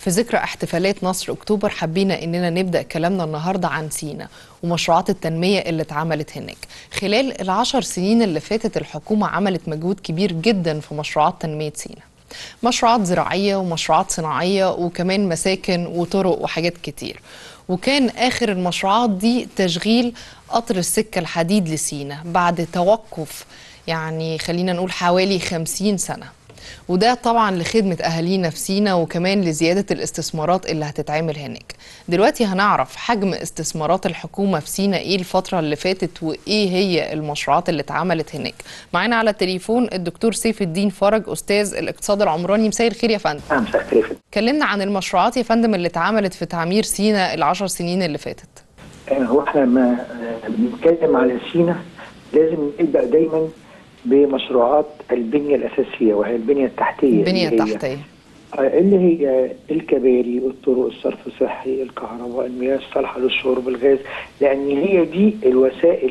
في ذكرى احتفالات نصر أكتوبر حبينا إننا نبدأ كلامنا النهاردة عن سينا ومشروعات التنمية اللي اتعملت هناك خلال العشر سنين اللي فاتت الحكومة عملت مجهود كبير جدا في مشروعات تنمية سينا مشروعات زراعية ومشروعات صناعية وكمان مساكن وطرق وحاجات كتير وكان آخر المشروعات دي تشغيل قطر السكة الحديد لسينا بعد توقف يعني خلينا نقول حوالي خمسين سنة وده طبعا لخدمة أهالينا في سينا وكمان لزيادة الاستثمارات اللي هتتعمل هناك دلوقتي هنعرف حجم استثمارات الحكومة في سينا إيه الفترة اللي فاتت وإيه هي المشروعات اللي اتعملت هناك معانا على التليفون الدكتور سيف الدين فرج أستاذ الاقتصاد العمراني مساء الخير يا فندم نعم مساء الخير كلمنا عن المشروعات يا فندم اللي اتعملت في تعمير سينا العشر سنين اللي فاتت هو احنا لما بنتكلم على سينا لازم نبدا دايما بمشروعات البنيه الاساسيه وهي البنيه التحتيه البنية اللي هي- التحتية اللي هي الكباري الطرق الصرف الصحي الكهرباء المياه الصالحه للشرب الغاز لان هي دي الوسائل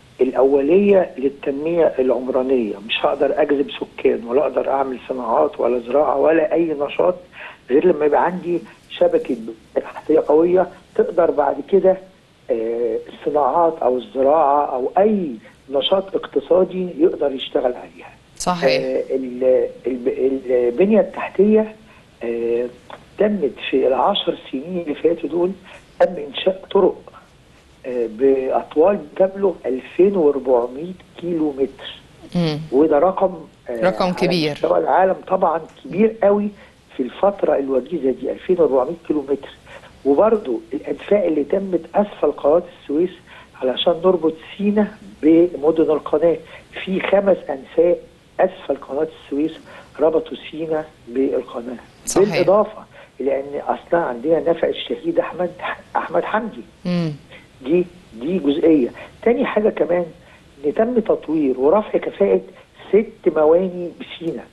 الاوليه للتنميه العمرانيه مش هقدر اجذب سكان ولا اقدر اعمل صناعات ولا زراعه ولا اي نشاط غير لما يبقى عندي شبكه بنية تحتيه قويه تقدر بعد كده آه، الصناعات او الزراعه او اي نشاط اقتصادي يقدر يشتغل عليها صحيح آه، ال- الب- البنية التحتية آه، تمت في العشر سنين اللي فاتوا دول تم إنشاء طرق آه، بأطوال بتبلغ 2400 كيلو متر مم. وده رقم آه، رقم على كبير. مستوى العالم طبعا كبير قوي في الفترة الوجيزة دي 2400 كيلو متر وبرضو الأنفاق اللي تمت أسفل قناة السويس علشان نربط سينا بمدن القناة في خمس أنفاق أسفل قناة السويس ربطوا سينا بالقناة صحيح. بالإضافة لأن أصلا عندنا نفق الشهيد أحمد أحمد حمدي مم. دي دي جزئيه تاني حاجه كمان ان تم تطوير ورفع كفاءه ست مواني بسينا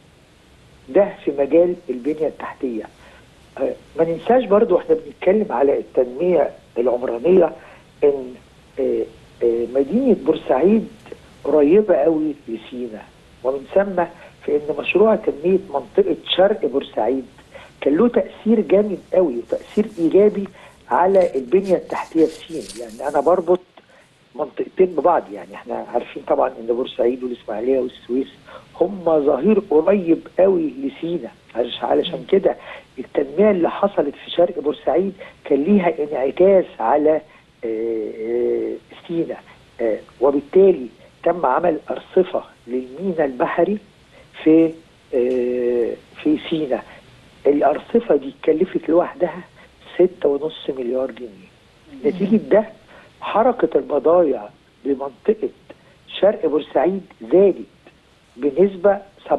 ده في مجال البنيه التحتيه آه، ما ننساش برضو احنا بنتكلم على التنميه العمرانيه ان آه، آه، مدينه بورسعيد قريبه قوي لسينا ومن ثم في ان مشروع تنميه منطقه شرق بورسعيد كان له تاثير جامد قوي وتاثير ايجابي على البنيه التحتيه في سينا لان انا بربط منطقتين ببعض يعني احنا عارفين طبعا ان بورسعيد والاسماعيليه والسويس هم ظهير قريب قوي لسينا علش- علشان كده التنميه اللي حصلت في شرق بورسعيد كان ليها انعكاس على آه، آه، سينا آه، وبالتالي تم عمل ارصفه للميناء البحري في آه، في سينا الارصفه دي كلفت لوحدها ستة ونص مليار جنيه نتيجة ده حركة البضايع بمنطقة شرق بورسعيد زادت بنسبة 17%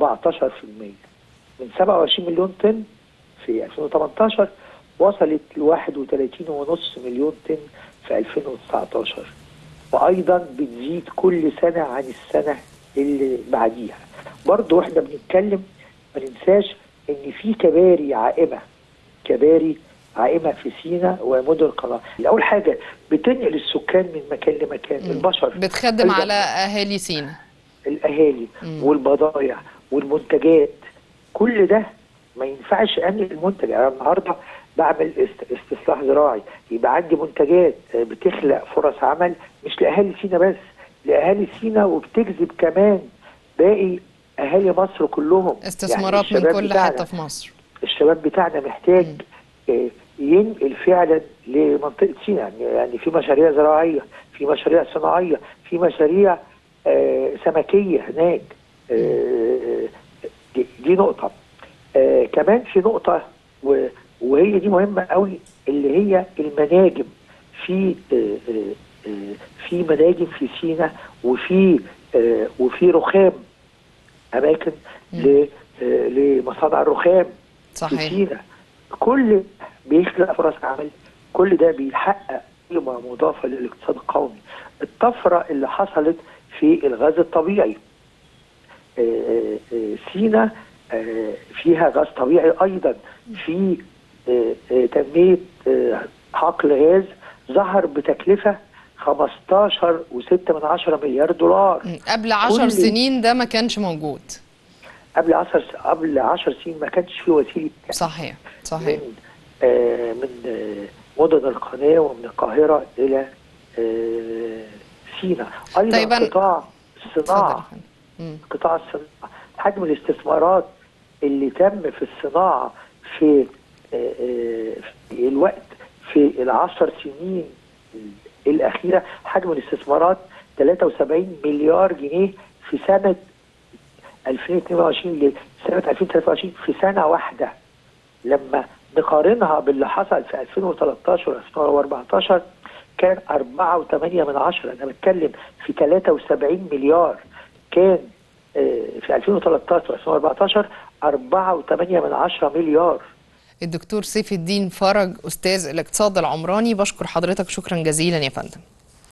من 27 مليون طن في 2018 وصلت ل 31.5 مليون طن في 2019 وأيضا بتزيد كل سنة عن السنة اللي بعديها برضو احنا بنتكلم ما ننساش ان في كباري عائمة كباري عائمة في سينا ومدن القناة أول حاجة بتنقل السكان من مكان لمكان البشر بتخدم أيضاً على أهالي سينا الأهالي مم. والبضائع والمنتجات كل ده ما ينفعش أنقل المنتج أنا النهاردة بعمل است- استصلاح زراعي يبقى عندي منتجات آه، بتخلق فرص عمل مش لأهالي سينا بس لأهالي سينا وبتجذب كمان باقي أهالي مصر كلهم استثمارات من الشباب كل بتاعنا- حتة في مصر الشباب بتاعنا محتاج آه، ينقل فعلا لمنطقه سينا يعني يعني في مشاريع زراعيه في مشاريع صناعيه في مشاريع آه، سمكيه هناك آه، دي, دي نقطه آه، كمان في نقطه و- وهي دي مهمه قوي اللي هي المناجم في آه، آه، آه، في مناجم في سينا وفي آه، وفي رخام اماكن ل- آه، لمصانع الرخام في صحيح سينا كل بيخلق فرص عمل كل ده بيحقق قيمه مضافه للاقتصاد القومي الطفره اللي حصلت في الغاز الطبيعي آه، آه، آه، سينا آه، فيها غاز طبيعي ايضا في آه، آه، تنميه آه، حقل غاز ظهر بتكلفه 15 و6 من عشرة مليار دولار مم. قبل عشر كل- سنين ده ما كانش موجود قبل 10 قبل 10 سنين ما كانش في وسيله صحيح صحيح من آه، من آه، مدن القناه ومن القاهره الى آه، سيناء ايضا طيب أنا- قطاع اتفضل الصناعه يا فندم. مم. قطاع الصناعه حجم الاستثمارات اللي تم في الصناعه في آه، آه، في الوقت في العشر سنين الاخيره حجم الاستثمارات 73 مليار جنيه في سنه 2022 لسنه 2023 في سنه واحده لما نقارنها باللي حصل في 2013 و2014 كان 4.8 من عشرة أنا بتكلم في 73 مليار كان آه، في 2013 و2014 4.8 من عشرة مليار الدكتور سيف الدين فرج استاذ الاقتصاد العمراني بشكر حضرتك شكرا جزيلا يا فندم